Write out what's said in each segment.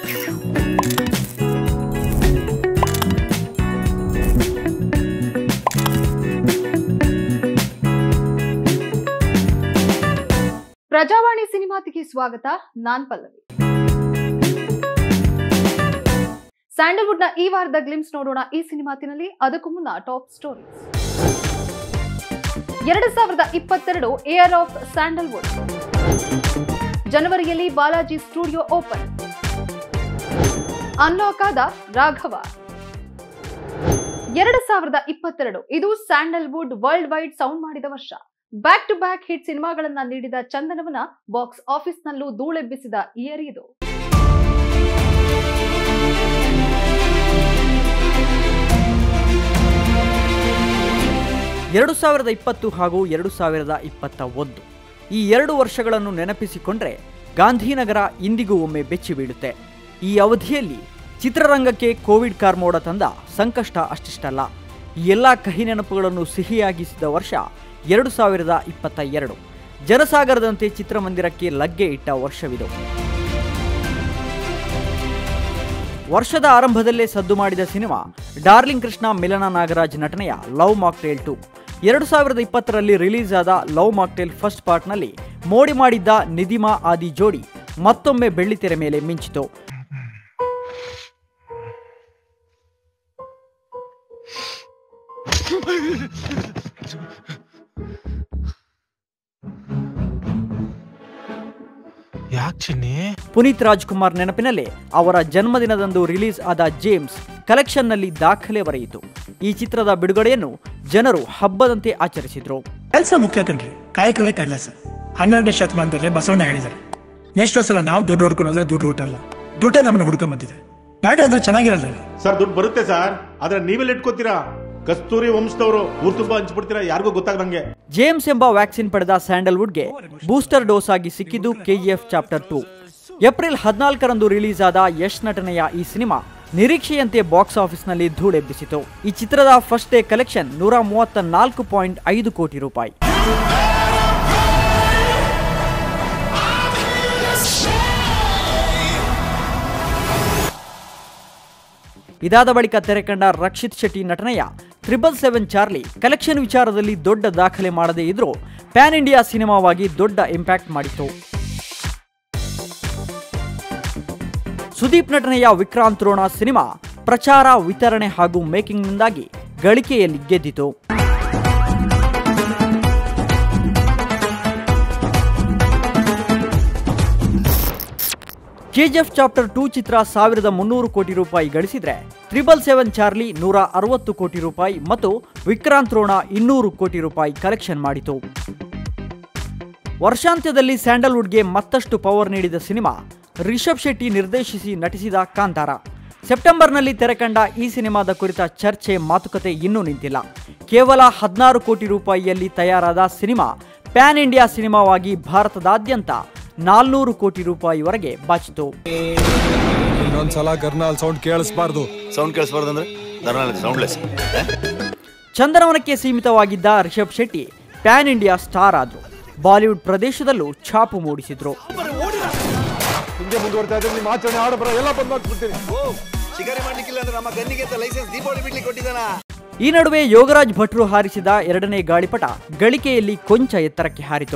ಪ್ರಜಾವಾಣಿ ಸಿನಿಮಾತಿಗೆ ಸ್ವಾಗತ ನಾನ್ ಪಲ್ಲವಿ ಸ್ಯಾಂಡಲ್ವುಡ್ ನ ಈ ವಾರದ ಗ್ಲಿಮ್ಸ್ ನೋಡೋಣ ಈ ಸಿನಿಮಾತಿನಲ್ಲಿ ಅದಕ್ಕೂ ಮುನ್ನ ಟಾಪ್ ಸ್ಟೋರೀಸ್ ಎರಡು ಸಾವಿರದ ಇಪ್ಪತ್ತೆರಡು ಏರ್ ಆಫ್ ಸ್ಯಾಂಡಲ್ವುಡ್ ಜನವರಿಯಲ್ಲಿ ಬಾಲಾಜಿ ಸ್ಟುಡಿಯೋ ಓಪನ್ ಅನ್ಲಾಕ್ ಆದ ರಾಘವ ಎರಡು ಸಾವಿರದ ಇಪ್ಪತ್ತೆರಡು ಇದು ಸ್ಯಾಂಡಲ್ವುಡ್ ವರ್ಲ್ಡ್ ವೈಡ್ ಸೌಂಡ್ ಮಾಡಿದ ವರ್ಷ ಬ್ಯಾಕ್ ಟು ಬ್ಯಾಕ್ ಹಿಟ್ ಸಿನಿಮಾಗಳನ್ನ ನೀಡಿದ ಚಂದನವನ ಬಾಕ್ಸ್ ಆಫೀಸ್ನಲ್ಲೂ ಧೂಳೆಬ್ಬಿಸಿದ ಇಯರ್ ಇದು ಎರಡು ಸಾವಿರದ ಇಪ್ಪತ್ತು ಹಾಗೂ ಎರಡು ಸಾವಿರದ ಇಪ್ಪತ್ತ ಒಂದು ಈ ಎರಡು ವರ್ಷಗಳನ್ನು ನೆನಪಿಸಿಕೊಂಡ್ರೆ ಗಾಂಧಿನಗರ ಇಂದಿಗೂ ಒಮ್ಮೆ ಬೆಚ್ಚಿ ಬೀಳುತ್ತೆ ಈ ಅವಧಿಯಲ್ಲಿ ಚಿತ್ರರಂಗಕ್ಕೆ ಕೋವಿಡ್ ಕಾರ್ಮೋಡ ತಂದ ಸಂಕಷ್ಟ ಅಷ್ಟಿಷ್ಟಲ್ಲ ಈ ಎಲ್ಲ ಕಹಿ ನೆನಪುಗಳನ್ನು ಸಿಹಿಯಾಗಿಸಿದ ವರ್ಷ ಎರಡು ಸಾವಿರದ ಇಪ್ಪತ್ತ ಎರಡು ಜನಸಾಗರದಂತೆ ಚಿತ್ರಮಂದಿರಕ್ಕೆ ಲಗ್ಗೆ ಇಟ್ಟ ವರ್ಷವಿದು ವರ್ಷದ ಆರಂಭದಲ್ಲೇ ಸದ್ದು ಮಾಡಿದ ಸಿನಿಮಾ ಡಾರ್ಲಿಂಗ್ ಕೃಷ್ಣ ಮಿಲನ ನಾಗರಾಜ್ ನಟನೆಯ ಲವ್ ಮಾಕ್ಟೇಲ್ ಟು ಎರಡು ಸಾವಿರದ ಇಪ್ಪತ್ತರಲ್ಲಿ ರಿಲೀಸ್ ಆದ ಲವ್ ಮಾಕ್ಟೇಲ್ ಫಸ್ಟ್ ಪಾರ್ಟ್ನಲ್ಲಿ ಮೋಡಿ ಮಾಡಿದ್ದ ನಿಧಿಮಾ ಆದಿ ಜೋಡಿ ಮತ್ತೊಮ್ಮೆ ಬೆಳ್ಳಿತೆರೆ ಮೇಲೆ ಮಿಂಚಿತು ಯಾಕೆ ಚಿನ್ನಿ ಪುನೀತ್ ರಾಜ್ಕುಮಾರ್ ನೆನಪಿನಲ್ಲೇ ಅವರ ಜನ್ಮದಿನದಂದು ರಿಲೀಸ್ ಆದ ಜೇಮ್ಸ್ ಕಲೆಕ್ಷನ್ನಲ್ಲಿ ದಾಖಲೆ ಬರೆಯಿತು ಈ ಚಿತ್ರದ ಬಿಡುಗಡೆಯನ್ನು ಜನರು ಹಬ್ಬದಂತೆ ಆಚರಿಸಿದ್ರು ಕೆಲಸ ಮುಖ್ಯ ಕಣ್ರಿ ಕಾಯಕವೇ ಕೈಲಾಸ ಹನ್ನೆರಡನೇ ಶತಮಾನದಲ್ಲಿ ಬಸವಣ್ಣ ಹೇಳಿದ್ದಾರೆ ನೆಕ್ಸ್ಟ್ ಸಲ ನಾವು ದುಡ್ಡು ಹುಡ್ಕೊಳೋದ್ರೆ ದುಡ್ಡು ಹುಟ್ಟಲ್ಲ ದುಡ್ಡೇ ನಮ್ಮನ್ನ ಹುಡ್ಕೊಂಡ್ ಬಂದಿದೆ ಬ್ಯಾಟ ಅಂದ್ರೆ ಚೆನ್ನಾಗಿರಲ್ಲ ಸರ್ ದುಡ್ಡು ಬರುತ್ತೆ ಸರ್ ಆದ್ರೆ ನೀವೆಲ್ಲ ಇಟ್ಕೋತೀರಾ ಕಸ್ತೂರಿ ವಂಶದವರು ಊರ್ ತುಂಬಾ ಹಂಚ್ಬಿಡ್ತೀರಾ ಯಾರಿಗೂ ಗೊತ್ತಾಗದಂಗೆ ಜೇಮ್ಸ್ ಎಂಬ ವ್ಯಾಕ್ಸಿನ್ ಪಡೆದ ಸ್ಯಾಂಡಲ್ವುಡ್ಗೆ ಬೂಸ್ಟರ್ ಡೋಸ್ ಆಗಿ ಸಿಕ್ಕಿದ್ದು ಕೆಜಿಎಫ್ ಚಾಪ್ಟರ್ ಟು ಏಪ್ರಿಲ್ ಹದಿನಾಲ್ಕರಂದು ರಿಲೀಸ್ ಆದ ಯಶ್ ನಟನೆಯ ಈ ಸಿನಿಮಾ ನಿರೀಕ್ಷೆಯಂತೆ ಬಾಕ್ಸ್ ಆಫೀಸ್ನಲ್ಲಿ ಧೂಳೆಬ್ಬಿಸಿತು ಈ ಚಿತ್ರದ ಫಸ್ಟ್ ಡೇ ಕಲೆಕ್ಷನ್ ನೂರ ಮೂವತ್ತ ನಾಲ್ಕು ಪಾಯಿಂಟ್ ಐದು ಕೋಟಿ ರೂಪಾಯಿ ಇದಾದ ಬಳಿಕ ತೆರೆಕಂಡ ರಕ್ಷಿತ್ ಶೆಟ್ಟಿ ನಟನೆಯ ತ್ರಿಬಲ್ ಸೆವೆನ್ ಚಾರ್ಲಿ ಕಲೆಕ್ಷನ್ ವಿಚಾರದಲ್ಲಿ ದೊಡ್ಡ ದಾಖಲೆ ಮಾಡದೇ ಇದ್ರೂ ಪ್ಯಾನ್ ಇಂಡಿಯಾ ಸಿನಿಮಾವಾಗಿ ದೊಡ್ಡ ಇಂಪ್ಯಾಕ್ಟ್ ಮಾಡಿತು ಸುದೀಪ್ ನಟನೆಯ ವಿಕ್ರಾಂತ್ ರೋಣ ಸಿನಿಮಾ ಪ್ರಚಾರ ವಿತರಣೆ ಹಾಗೂ ಮೇಕಿಂಗ್ನಿಂದಾಗಿ ಗಳಿಕೆಯಲ್ಲಿ ಗೆದ್ದಿತು ಕೆಜಿಎಫ್ ಚಾಪ್ಟರ್ ಟೂ ಚಿತ್ರ ಸಾವಿರದ ಮುನ್ನೂರು ಕೋಟಿ ರೂಪಾಯಿ ಗಳಿಸಿದ್ರೆ ತ್ರಿಬಲ್ ಸೆವೆನ್ ಚಾರ್ಲಿ ನೂರ ಅರವತ್ತು ಕೋಟಿ ರೂಪಾಯಿ ಮತ್ತು ವಿಕ್ರಾಂತ್ ರೋಣ ಇನ್ನೂರು ಕೋಟಿ ರೂಪಾಯಿ ಕಲೆಕ್ಷನ್ ಮಾಡಿತು ವರ್ಷಾಂತ್ಯದಲ್ಲಿ ಸ್ಯಾಂಡಲ್ವುಡ್ಗೆ ಮತ್ತಷ್ಟು ಪವರ್ ನೀಡಿದ ಸಿನಿಮಾ ರಿಷಬ್ ಶೆಟ್ಟಿ ನಿರ್ದೇಶಿಸಿ ನಟಿಸಿದ ಕಾಂತಾರ ಸೆಪ್ಟೆಂಬರ್ನಲ್ಲಿ ತೆರೆಕಂಡ ಈ ಸಿನಿಮಾದ ಕುರಿತ ಚರ್ಚೆ ಮಾತುಕತೆ ಇನ್ನೂ ನಿಂತಿಲ್ಲ ಕೇವಲ ಹದಿನಾರು ಕೋಟಿ ರೂಪಾಯಿಯಲ್ಲಿ ತಯಾರಾದ ಸಿನಿಮಾ ಪ್ಯಾನ್ ಇಂಡಿಯಾ ಸಿನಿಮಾವಾಗಿ ಭಾರತದಾದ್ಯಂತ ನಾಲ್ನೂರು ಕೋಟಿ ರೂಪಾಯಿವರೆಗೆ ಬಾಚಿತು ಇನ್ನೊಂದ್ಸಲ ಗರ್ನಾಲ್ ಸೌಂಡ್ ಕೇಳಿಸ್ಬಾರ್ದು ಸೌಂಡ್ ಕೇಳಿಸ್ಬಾರ್ದು ಅಂದ್ರೆ ಧರ್ನಾಲ್ ಸೌಂಡ್ಲೆಸ್ ಚಂದನವನಕ್ಕೆ ಸೀಮಿತವಾಗಿದ್ದ Rishab Shetty pan India star ಆದ್ರು ಬಾಲಿವುಡ್ ಪ್ರದೇಶದಲ್ಲೂ ಛಾಪು ಮೂಡಿಸಿದ್ರು ಹಿಂಗೆ ಮುಂದುವರ್ತಾ ಇದ್ರೆ ನಿಮ್ಮ ಆಚರಣೆ ಆಡಬರ ಎಲ್ಲ ಬಂದ್ ಮಾಡ್ಬಿಡ್ತೀನಿ ಶಿಕಾರಿ ಮಾಡ್ಲಿಕ್ಕಿಲ್ಲ ಅಂದ್ರೆ ನಮ್ಮ ಗನ್ನಿಗೆ ಲೈಸೆನ್ಸ್ ದೀಪಾವಳಿ ಬಿಡ್ಲಿಕ್ಕೆ ಕೊಟ್ಟಿದ್ದಾನ ಈ ನಡುವೆ ಯೋಗರಾಜ್ ಭಟ್ರು ಹಾರಿಸಿದ ಎರಡನೇ ಗಾಳಿಪಟ ಗಳಿಕೆಯಲ್ಲಿ ಕೊಂಚ ಎತ್ತರಕ್ಕೆ ಹಾರಿತು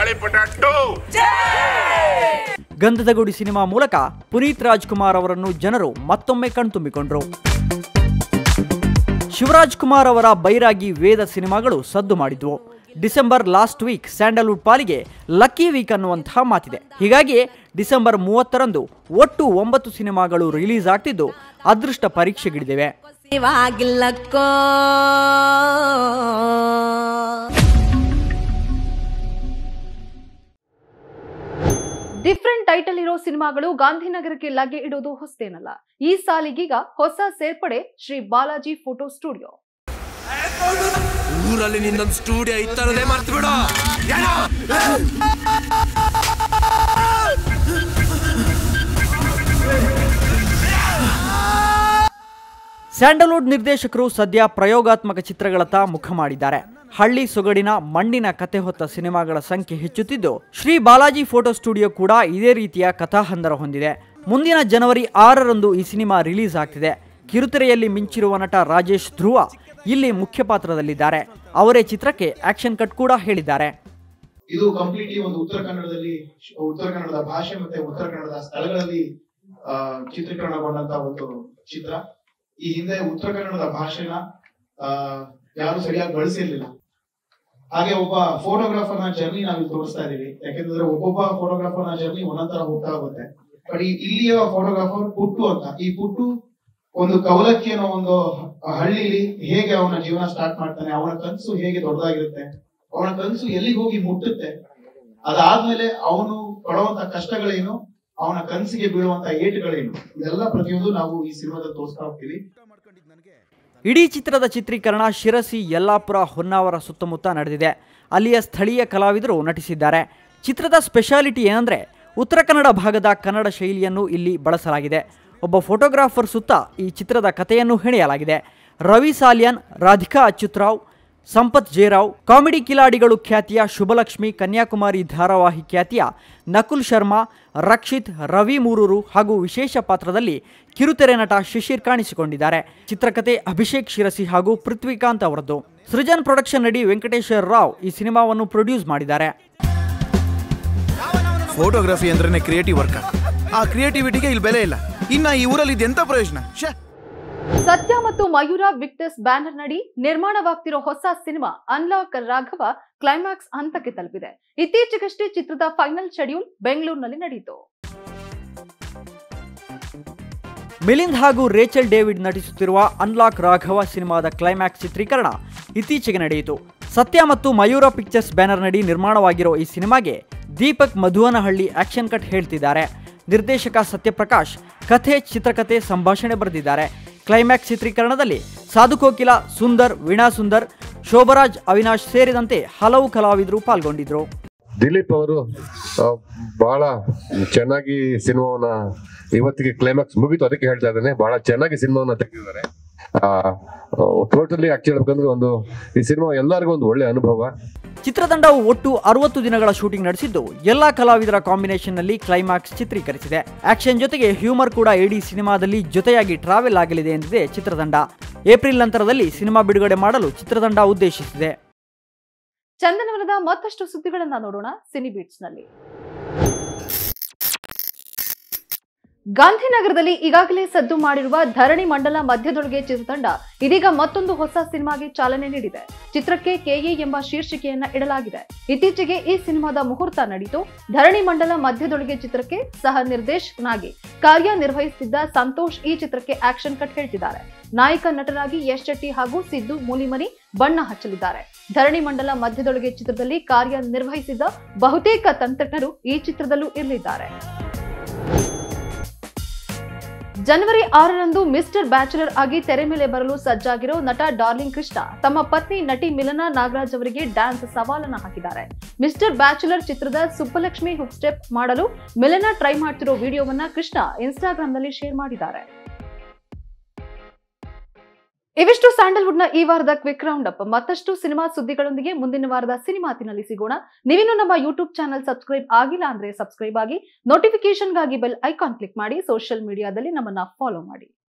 ಗಂಧದ ಗುಡಿ ಸಿನಿಮಾ ಮೂಲಕ ಪುನೀತ್ ರಾಜ್ಕುಮಾರ್ ಅವರನ್ನು ಜನರು ಮತ್ತೊಮ್ಮೆ ಕಣ್ತುಂಬಿಕೊಂಡ್ರು ಶಿವರಾಜ್ ಕುಮಾರ್ ಅವರ ಬೈರಾಗಿ ವೇದ ಸಿನಿಮಾಗಳು ಸದ್ದು ಮಾಡಿದ್ವು ಡಿಸೆಂಬರ್ ಲಾಸ್ಟ್ ವೀಕ್ ಸ್ಯಾಂಡಲ್ವುಡ್ ಪಾಲಿಗೆ ಲಕ್ಕಿ ವೀಕ್ ಅನ್ನುವಂತಹ ಮಾತಿದೆ ಹೀಗಾಗಿ ಡಿಸೆಂಬರ್ ಮೂವತ್ತರಂದು ಒಟ್ಟು ಒಂಬತ್ತು ಸಿನಿಮಾಗಳು ರಿಲೀಸ್ ಆಗ್ತಿದ್ದು ಅದೃಷ್ಟ ಪರೀಕ್ಷೆಗಿಳಿದಿವೆ ಇವಾಗಿಲ್ಲಕ್ಕೋ ಡಿಫ್ರೆಂಟ್ ಟೈಟಲ್ ಇರೋ ಸಿನಿಮಾಗಳು ಗಾಂಧಿನಗರಕ್ಕೆ ಲಗ್ಗೆ ಇಡೋದು ಹೊಸತೇನಲ್ಲ ಈ ಸಾಲಿಗೀಗ ಹೊಸ ಸೇರ್ಪಡೆ ಶ್ರೀ ಬಾಲಾಜಿ ಫೋಟೋ ಸ್ಟುಡಿಯೋ ಊರಲ್ಲಿ ನಿನ್ನೊಂದು ಸ್ಟುಡಿಯೋ ಇತ್ತರದೇ ಮರ್ತು ಬಿಡು ಸ್ಯಾಂಡಲ್ವುಡ್ ನಿರ್ದೇಶಕರು ಸದ್ಯ ಪ್ರಯೋಗಾತ್ಮಕ ಚಿತ್ರಗಳತ್ತ ಮುಖ ಮಾಡಿದ್ದಾರೆ ಹಳ್ಳಿ ಸೊಗಡಿನ ಮಣ್ಣಿನ ಕತೆ ಹೊತ್ತ ಸಿನಿಮಾಗಳ ಸಂಖ್ಯೆ ಹೆಚ್ಚುತ್ತಿದ್ದು ಶ್ರೀ ಬಾಲಾಜಿ ಫೋಟೋ ಸ್ಟುಡಿಯೋ ಕೂಡ ಇದೇ ರೀತಿಯ ಕಥಾಹಂದರ ಹೊಂದಿದೆ ಮುಂದಿನ ಜನವರಿ ಆರರಂದು ಈ ಸಿನಿಮಾ ರಿಲೀಸ್ ಆಗ್ತಿದೆ ಕಿರುತೆರೆಯಲ್ಲಿ ಮಿಂಚಿರುವ ನಟ ರಾಜೇಶ್ ಧ್ರುವ ಇಲ್ಲಿ ಮುಖ್ಯ ಪಾತ್ರದಲ್ಲಿದ್ದಾರೆ ಅವರೇ ಚಿತ್ರಕ್ಕೆ ಆಕ್ಷನ್ ಕಟ್ ಕೂಡ ಹೇಳಿದ್ದಾರೆ ಇದು ಕಂಪ್ಲೀಟ್ಲಿ ಒಂದು ಉತ್ತರ ಕನ್ನಡದಲ್ಲಿ ಉತ್ತರ ಕನ್ನಡದ ಭಾಷೆ ಮತ್ತೆ ಉತ್ತರ ಕನ್ನಡದ ಸ್ಥಳಗಳಲ್ಲಿ ಆ, ಚಿತ್ರೀಕರಣಗೊಂಡಂತ ಒಂದು ಚಿತ್ರ ಈ ಹಿಂದೆ ಉತ್ತರ ಕನ್ನಡದ ಭಾಷೆನ ಆ, ಯಾರು ಸರಿಯಾಗಿ ಬಳಸಿರ್ಲಿಲ್ಲ ಹಾಗೆ ಒಬ್ಬ ಫೋಟೋಗ್ರಾಫರ್ನ ಜರ್ನಿ ನಾವು ಇಲ್ಲಿ ತೋರಿಸ್ತಾ ಇದೀವಿ ಯಾಕೆಂದ್ರೆ ಒಬ್ಬೊಬ್ಬ ಫೋಟೋಗ್ರಾಫರ್ನ ಜರ್ನಿ ಒಂದೊಂದರ ಹೋಗ್ತಾ ಹೋಗುತ್ತೆ ಬಟ್ ಈ ಇಲ್ಲಿಯ ಫೋಟೋಗ್ರಾಫರ್ ಪುಟ್ಟು ಅಂತ ಈ ಪುಟ್ಟು ಒಂದು ಕವಲಕ್ಕಿ ಅನ್ನೋ ಒಂದು ಹಳ್ಳಿಲಿ ಹೇಗೆ ಅವನ ಜೀವನ ಸ್ಟಾರ್ಟ್ ಮಾಡ್ತಾನೆ ಅವನ ಕನಸು ಹೇಗೆ ದೊಡ್ಡದಾಗಿರುತ್ತೆ ಅವನ ಕನಸು ಎಲ್ಲಿಗೆ ಹೋಗಿ ಮುಟ್ಟುತ್ತೆ ಅದಾದ್ಮೇಲೆ ಅವನು ಪಡುವಂತ ಕಷ್ಟಗಳೇನು ಅವನ ಕನಸಿಗೆ ಬೀಳುವಂತ ಏಟುಗಳೇನು ಇದೆಲ್ಲ ಪ್ರತಿಯೊಂದು ನಾವು ಈ ಸಿನಿಮಾದಲ್ಲಿ ತೋರಿಸ್ತಾ ಹೋಗ್ತೀವಿ ಇಡೀ ಚಿತ್ರದ ಚಿತ್ರೀಕರಣ ಶಿರಸಿ ಯಲ್ಲಾಪುರ ಹೊನ್ನಾವರ ಸುತ್ತಮುತ್ತ ನಡೆದಿದೆ ಅಲ್ಲಿಯ ಸ್ಥಳೀಯ ಕಲಾವಿದರು ನಟಿಸಿದ್ದಾರೆ ಚಿತ್ರದ ಸ್ಪೆಷಾಲಿಟಿ ಏನಂದ್ರೆ ಉತ್ತರ ಕನ್ನಡ ಭಾಗದ ಕನ್ನಡ ಶೈಲಿಯನ್ನು ಇಲ್ಲಿ ಬಳಸಲಾಗಿದೆ ಒಬ್ಬ ಫೋಟೋಗ್ರಾಫರ್ ಸುತ್ತ ಈ ಚಿತ್ರದ ಕಥೆಯನ್ನು ಹೆಣೆಯಲಾಗಿದೆ ರವಿ ಸಾಲಿಯನ್ ರಾಧಿಕಾ ಅಚ್ಯುತ್ರಾವ್ ಸಂಪತ್ ಜೇರಾವ್ ಕಾಮಿಡಿ ಕಿಲಾಡಿಗಳು ಖ್ಯಾತಿಯ ಶುಭಲಕ್ಷ್ಮಿ ಕನ್ಯಾಕುಮಾರಿ ಧಾರಾವಾಹಿ ಖ್ಯಾತಿಯ ನಕುಲ್ ಶರ್ಮಾ ರಕ್ಷಿತ್ ರವಿ ಮೂರೂರು ಹಾಗೂ ವಿಶೇಷ ಪಾತ್ರದಲ್ಲಿ ಕಿರುತೆರೆ ನಟ ಶಿಶಿರ್ ಕಾಣಿಸಿಕೊಂಡಿದ್ದಾರೆ ಚಿತ್ರಕಥೆ ಅಭಿಷೇಕ್ ಶಿರಸಿ ಹಾಗೂ ಪೃಥ್ವಿಕಾಂತ್ ಅವರದ್ದು ಸೃಜನ್ ಪ್ರೊಡಕ್ಷನ್ ನಡಿ ವೆಂಕಟೇಶ್ವರ ರಾವ್ ಈ ಸಿನಿಮಾವನ್ನು ಪ್ರೊಡ್ಯೂಸ್ ಮಾಡಿದ್ದಾರೆ ಫೋಟೋಗ್ರಫಿ ಅಂದ್ರೆ ಕ್ರಿಯೇಟಿವ್ ವರ್ಕ್ ಆ ಕ್ರಿಯೇಟಿವಿಟಿಗೆ ಇಲ್ಲಿ ಬೆಲೆ ಇಲ್ಲ ಇನ್ನ ಈ ಊರಲ್ಲಿ ಇದೆಂತ ಪ್ರಯೋಜನ ಶ್ಯಾ ಸತ್ಯ ಮತ್ತು ಮಯೂರ ವಿಕ್ಟರ್ಸ್ ಬ್ಯಾನರ್ ನಡಿ ನಿರ್ಮಾಣವಾಗ್ತಿರೋ ಹೊಸ ಸಿನಿಮಾ ಅನ್ಲಾಕ್ ರಾಘವ ಕ್ಲೈಮ್ಯಾಕ್ಸ್ ಹಂತಕ್ಕೆ ತಲುಪಿದೆ ಇತ್ತೀಚೆಗಷ್ಟೇ ಚಿತ್ರದ ಫೈನಲ್ ಶೆಡ್ಯೂಲ್ ಬೆಂಗಳೂರಿನಲ್ಲಿ ನಡೆಯಿತು ಮಿಲಿಂದ್ ಹಾಗೂ ರೇಚಲ್ ಡೇವಿಡ್ ನಟಿಸುತ್ತಿರುವ ಅನ್ಲಾಕ್ ರಾಘವ ಸಿನಿಮಾದ ಕ್ಲೈಮ್ಯಾಕ್ಸ್ ಚಿತ್ರೀಕರಣ ಇತ್ತೀಚೆಗೆ ನಡೆಯಿತು ಸತ್ಯ ಮತ್ತು ಮಯೂರ ಪಿಕ್ಚರ್ಸ್ ಬ್ಯಾನರ್ ನಡಿ ನಿರ್ಮಾಣವಾಗಿರೋ ಈ ಸಿನಿಮಾಗೆ ದೀಪಕ್ ಮಧುವನಹಳ್ಳಿ ಆಕ್ಷನ್ ಕಟ್ ಹೇಳ್ತಿದ್ದಾರೆ ನಿರ್ದೇಶಕ ಸತ್ಯಪ್ರಕಾಶ್ ಕಥೆ ಚಿತ್ರಕಥೆ ಸಂಭಾಷಣೆ ಬರೆದಿದ್ದಾರೆ ಕ್ಲೈಮ್ಯಾಕ್ಸ್ ಚಿತ್ರೀಕರಣದಲ್ಲಿ ಸಾಧು ಕೋಕಿಲ ಸುಂದರ್ ವೀಣಾ ಸುಂದರ್ ಶೋಭರಾಜ್ ಅವಿನಾಶ್ ಸೇರಿದಂತೆ ಹಲವು ಕಲಾವಿದರು ಪಾಲ್ಗೊಂಡಿದ್ರು ದಿಲೀಪ್ ಅವರು ಆ, ಬಹಳ ಚೆನ್ನಾಗಿ ಸಿನಿಮಾವನ್ನ ಇವತ್ತಿಗೆ ಕ್ಲೈಮ್ಯಾಕ್ಸ್ ಮುಗೀತು ಅದಕ್ಕೆ ಹೇಳ್ತಾ ಇದ್ದೇನೆ ಬಹಳ ಚೆನ್ನಾಗಿ ಸಿನಿಮಾವನ್ನ ತೆಗೆದಿದ್ದಾರೆ ಟೋಟಲಿ ಆಕ್ಚುಲಿ ಹೇಳ್ಬೇಕಂದ್ರೆ ಒಂದು ಈ ಸಿನಿಮಾ ಎಲ್ಲರಿಗೂ ಒಂದು ಒಳ್ಳೆ ಅನುಭವ ಚಿತ್ರತಂಡವು ಒಟ್ಟು ಅರವತ್ತು ದಿನಗಳ ಶೂಟಿಂಗ್ ನಡೆಸಿದ್ದು ಎಲ್ಲಾ ಕಲಾವಿದರ ಕಾಂಬಿನೇಷನ್ನಲ್ಲಿ ಕ್ಲೈಮ್ಯಾಕ್ಸ್ ಚಿತ್ರೀಕರಿಸಿದೆ ಆಕ್ಷನ್ ಜೊತೆಗೆ ಹ್ಯೂಮರ್ ಕೂಡ ಇಡೀ ಸಿನಿಮಾದಲ್ಲಿ ಜೊತೆಯಾಗಿ ಟ್ರಾವೆಲ್ ಆಗಲಿದೆ ಎಂದಿದೆ ಚಿತ್ರತಂಡ ಏಪ್ರಿಲ್ ನಂತರದಲ್ಲಿ ಸಿನಿಮಾ ಬಿಡುಗಡೆ ಮಾಡಲು ಚಿತ್ರತಂಡ ಉದ್ದೇಶಿಸಿದೆ ಚಂದನವನದ ಮತ್ತಷ್ಟು ಸುದ್ದಿಗಳನ್ನ ನೋಡೋಣ ಸಿನಿ ಬೀಟ್ಸ್ ನಲ್ಲಿ ಗಾಂಧಿನಗರದಲ್ಲಿ ಈಗಾಗಲೇ ಸದ್ದು ಮಾಡಿರುವ ಧರಣಿ ಮಂಡಲ ಮಧ್ಯದೊಳಗೆ ಚಿತ್ರತಂಡ ಇದೀಗ ಮತ್ತೊಂದು ಹೊಸ ಸಿನಿಮಾಗೆ ಚಾಲನೆ ನೀಡಿದೆ ಚಿತ್ರಕ್ಕೆ ಕೆಎ ಎಂಬ ಶೀರ್ಷಿಕೆಯನ್ನ ಇಡಲಾಗಿದೆ ಇತ್ತೀಚೆಗೆ ಈ ಸಿನಿಮಾದ ಮುಹೂರ್ತ ನಡೀತು ಧರಣಿ ಮಂಡಲ ಮಧ್ಯದೊಳಗೆ ಚಿತ್ರಕ್ಕೆ ಸಹ ನಿರ್ದೇಶಕನಾಗಿ ಕಾರ್ಯನಿರ್ವಹಿಸುತ್ತಿದ್ದ ಸಂತೋಷ್ ಈ ಚಿತ್ರಕ್ಕೆ ಆಕ್ಷನ್ ಕಟ್ ಹೇಳ್ತಿದ್ದಾರೆ ನಾಯಕ ನಟರಾಗಿ ಯಶ್ ಶೆಟ್ಟಿ ಹಾಗೂ ಸಿದ್ದು ಮೂಲಿಮನಿ ಬಣ್ಣ ಹಚ್ಚಲಿದ್ದಾರೆ ಧರಣಿ ಮಂಡಲ ಮಧ್ಯದೊಳಗೆ ಚಿತ್ರದಲ್ಲಿ ಕಾರ್ಯನಿರ್ವಹಿಸಿದ್ದ ಬಹುತೇಕ ತಂತ್ರಜ್ಞರು ಈ ಚಿತ್ರದಲ್ಲೂ ಇರಲಿದ್ದಾರೆ ಜನವರಿ ಆರರಂದು ಮಿಸ್ಟರ್ ಬ್ಯಾಚುಲರ್ ಆಗಿ ತೆರೆ ಮೇಲೆ ಬರಲು ಸಜ್ಜಾಗಿರೋ ನಟ ಡಾರ್ಲಿಂಗ್ ಕೃಷ್ಣ ತಮ್ಮ ಪತ್ನಿ ನಟಿ ಮಿಲನಾ ನಾಗರಾಜ್ ಅವರಿಗೆ ಡ್ಯಾನ್ಸ್ ಸವಾಲನ್ನ ಹಾಕಿದ್ದಾರೆ ಮಿಸ್ಟರ್ ಬ್ಯಾಚುಲರ್ ಚಿತ್ರದ ಸುಬ್ಬಲಕ್ಷ್ಮಿ ಹುಕ್ ಸ್ಟೆಪ್ ಮಾಡಲು ಮಿಲನಾ ಟ್ರೈ ಮಾಡ್ತಿರೋ ವಿಡಿಯೋವನ್ನ ಕೃಷ್ಣ ಇನ್ಸ್ಟಾಗ್ರಾಂನಲ್ಲಿ ಶೇರ್ ಮಾಡಿದ್ದಾರೆ ಇವಿಷ್ಟು ಸ್ಯಾಂಡಲ್ವುಡ್ ನ ಈ ವಾರದ ಕ್ವಿಕ್ ರೌಂಡ್ ಅಪ್ ಮತ್ತಷ್ಟು ಸಿನಿಮಾ ಸುದ್ದಿಗಳೊಂದಿಗೆ ಮುಂದಿನ ವಾರದ ಸಿನಿಮಾತಿನಲ್ಲಿ ಸಿಗೋಣ ನೀವಿನ್ನು ನಮ್ಮ ಯೂಟ್ಯೂಬ್ ಚಾನಲ್ ಸಬ್ಸ್ಕ್ರೈಬ್ ಆಗಿಲ್ಲ ಅಂದ್ರೆ ಸಬ್ಸ್ಕ್ರೈಬ್ ಆಗಿ ನೋಟಿಫಿಕೇಶನ್ಗಾಗಿ ಬೆಲ್ ಐಕಾನ್ ಕ್ಲಿಕ್ ಮಾಡಿ ಸೋಷಿಯಲ್ ಮೀಡಿಯಾದಲ್ಲಿ ನಮ್ಮನ್ನ ಫಾಲೋ ಮಾಡಿ